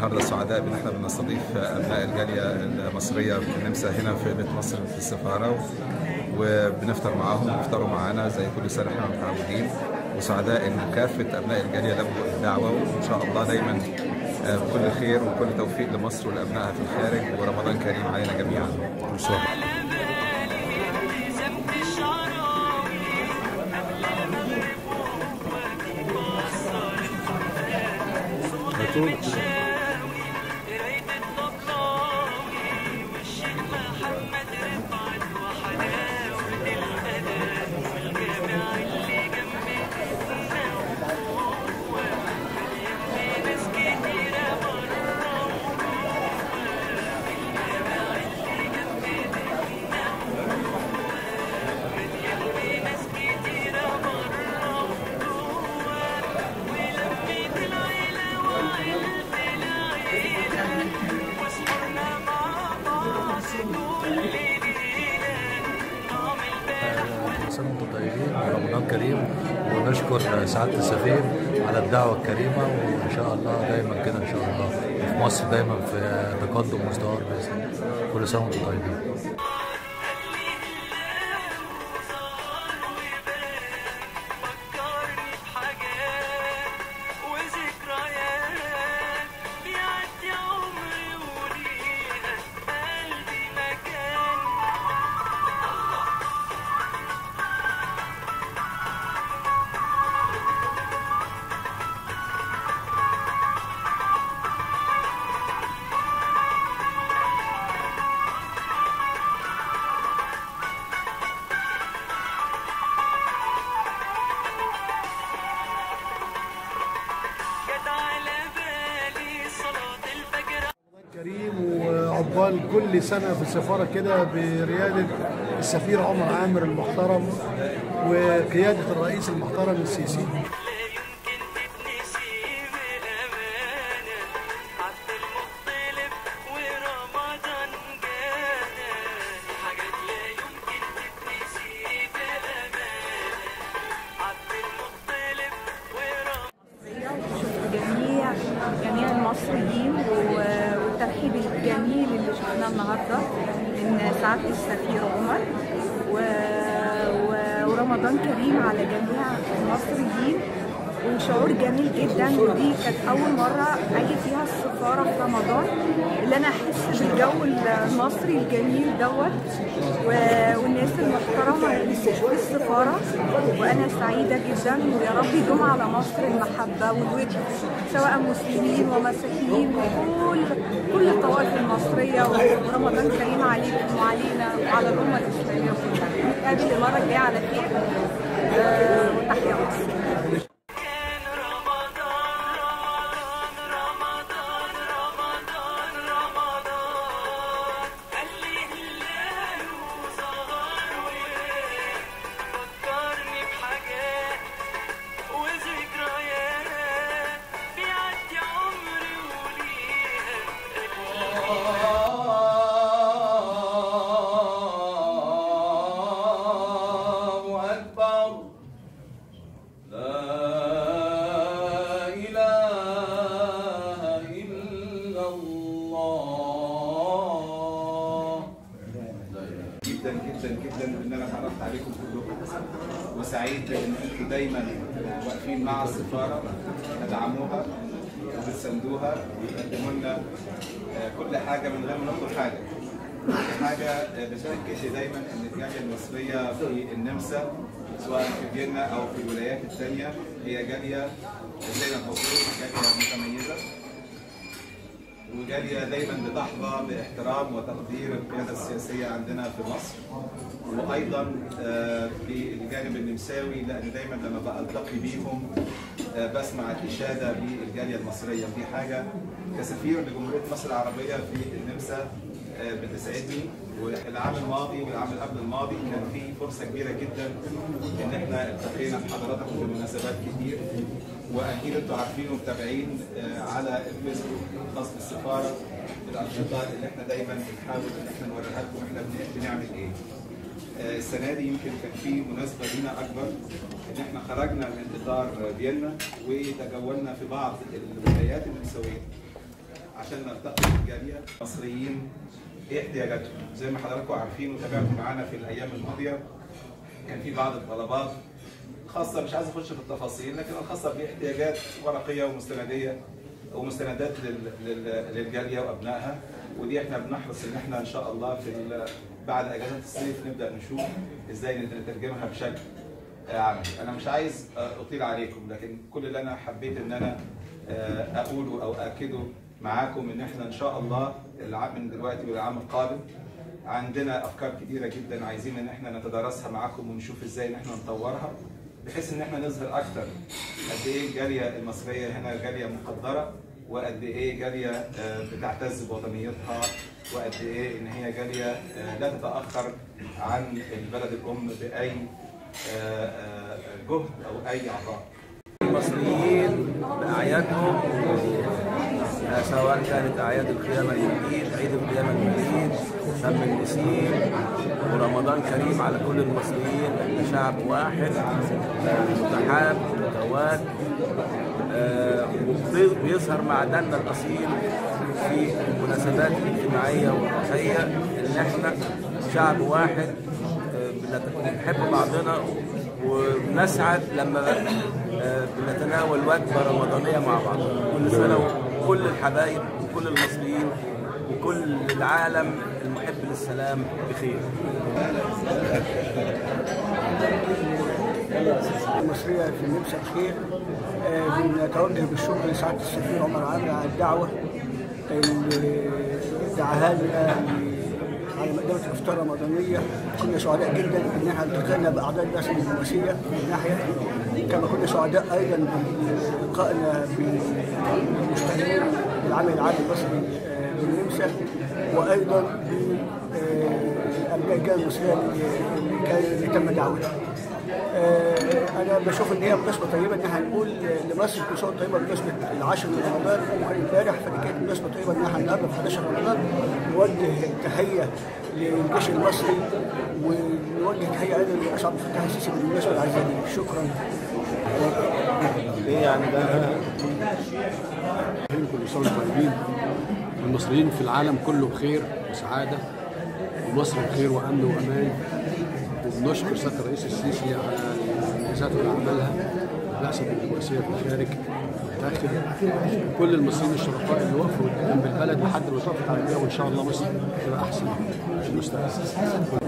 النهارده سعداء بان احنا بنستضيف ابناء الجاليه المصريه في النمسا هنا في بيت مصر في السفاره وبنفطر معاهم ويفطروا معانا زي كل سنه احنا متعودين وسعداء ان كافه ابناء الجاليه لبوا الدعوه وان شاء الله دايما كل خير وكل توفيق لمصر ولابنائها في الخارج ورمضان كريم علينا جميعا كل سنه طول سنة وانتم طيبين ورمضان كريم ونشكر سعادة السفير على الدعوة الكريمة وإن شاء الله دايما كده إن شاء الله في مصر دايما في تقدم وازدهار بإذن الله كل سنة وانتم طيبين كريم وعقبال كل سنة في السفارة كده بريادة السفير عمر عامر المحترم وقيادة الرئيس المحترم السيسي جميع جميع المصريين والترحيب الجميل اللي شفناه النهارده من سعاده السفير عمر و... و... ورمضان كريم على جميع المصريين وشعور جميل جدا ودي كانت اول مره اجي فيها السفاره في رمضان اللي انا احس بالجو المصري الجميل دوت و- والناس المحترمه اللي في السفاره وانا سعيده جدا ويا رب يدوم على مصر المحبه والود سواء مسلمين ومسيحيين وكل كل الطوائف المصريه ورمضان كريم عليكم وعلينا وعلى الامه الاسلاميه كلها نتقابل المره الجايه على خير آه، وتحيا مصر الله أكبر لا إله إلا الله جدا جدا جدا ان انا اتعرفت عليكم كلكم وسعيد ان انتم دايما واقفين مع السفاره تدعموها وبتساندوها وتقدموا لنا آه، كل حاجه من غير ما نطلب حاجه. دي حاجه آه، بتاكد لي دايما ان الجاليه المصريه في النمسا سواء في فيينا او في الولايات الثانيه هي جاليه زي ما بقول جاليه متميزه وجالية دايما بتحظى باحترام وتقدير القيادة السياسية عندنا في مصر وأيضا آه، في الجانب النمساوي لأن دايما لما بلتقي بيهم آه، بسمع الإشادة بالجالية المصرية ودي حاجة كسفير لجمهورية مصر العربية في النمسا آه، بتسعدني والعام الماضي والعام اللي قبل الماضي كان في فرصة كبيرة جدا إن احنا التقينا بحضراتكم في مناسبات كتير واكيد انتوا عارفين ومتابعين آه، على الفيسبوك الخاص بالسفاره الانشطه اللي احنا دايما بنحاول ان احنا نوريها لكم احنا بن- بنعمل ايه. آه، السنه دي يمكن كان في مناسبه لينا اكبر ان احنا خرجنا من اطار فيينا وتجولنا في بعض الولايات النمساويه عشان نلتقي بالجاليه المصريين ايه احتياجاتهم زي ما حضراتكم عارفين وتابعتوا معانا في الايام الماضيه كان في بعض الطلبات خاصه مش عايز اخش في التفاصيل لكن الخاصه باحتياجات ورقيه ومستنديه ومستندات لل- لل- للجاليه وابنائها ودي احنا بنحرص ان احنا ان شاء الله في ال- بعد اجازه الصيف نبدا نشوف ازاي نترجمها بشكل آه، عملي انا مش عايز آه، اطيل عليكم لكن كل اللي انا حبيت ان انا آه، اقوله او اكده معاكم ان احنا ان شاء الله العام من دلوقتي والعام القادم عندنا افكار كتيره جدا عايزين ان احنا نتدارسها معاكم ونشوف ازاي ان احنا نطورها بحيث ان احنا نظهر اكتر قد ايه الجاليه المصريه هنا جاليه مقدره وقد ايه جاليه آه، بتعتز بوطنيتها وقد ايه ان هي جاليه آه، لا تتاخر عن البلد الام باي آه، آه، جهد او اي عطاء المصريين بأعيادهم آه، سواء كانت أعياد القيامة المجيد عيد القيامة المجيد شم النسيم ورمضان كريم على كل المصريين احنا شعب واحد آه، متحاب متواد آه، وبيظهر معدننا الأصيل في المناسبات الاجتماعية والروحية إن احنا شعب واحد آه، بنت- بنحب بعضنا ونسعد لما آه، بنتناول وجبه رمضانيه مع بعض كل سنه وكل الحبايب وكل المصريين وكل العالم المحب للسلام بخير المصرية في النمسا بخير آه، بنتوجه بالشكر لسعادة السفير عمر عامر على الدعوة اللي دعاها لنا على مقدمة الإفطار الرمضانية كنا سعداء جدا إن احنا التقينا بأعضاء البعثة الدبلوماسية من ناحية كما كنا سعداء أيضا بلقائنا بالمشتغلين بالعمل العام المصري آه، بالنمسا وأيضا بأبناء الجالية المصرية اللي كان- اللي تم دعوتها. آه، انا بشوف ان هي مناسبه طيبه ان احنا نقول لمصر كل سنه وأنت طيبه بمناسبه العاشر من رمضان وكان امبارح فدي كانت مناسبه طيبه ان احنا النهارده في 11 رمضان نوجه تحيه للجيش المصري ونوجه تحيه ايضا للرئيس عبد الفتاح السيسي بالمناسبه العزيزه دي شكرا ايه يعني ده كل سنه وانتم طيبين المصريين في العالم كله بخير وسعاده ومصر بخير وامن وامان وبنشكر سياده الرئيس السيسي على الانجازات اللي عملها البعثه الدبلوماسيه في الخارج والداخل كل المصريين الشرفاء اللي وقفوا جنب البلد لحد ما توقفت على البيئه وان شاء الله مصر تبقى احسن في المستقبل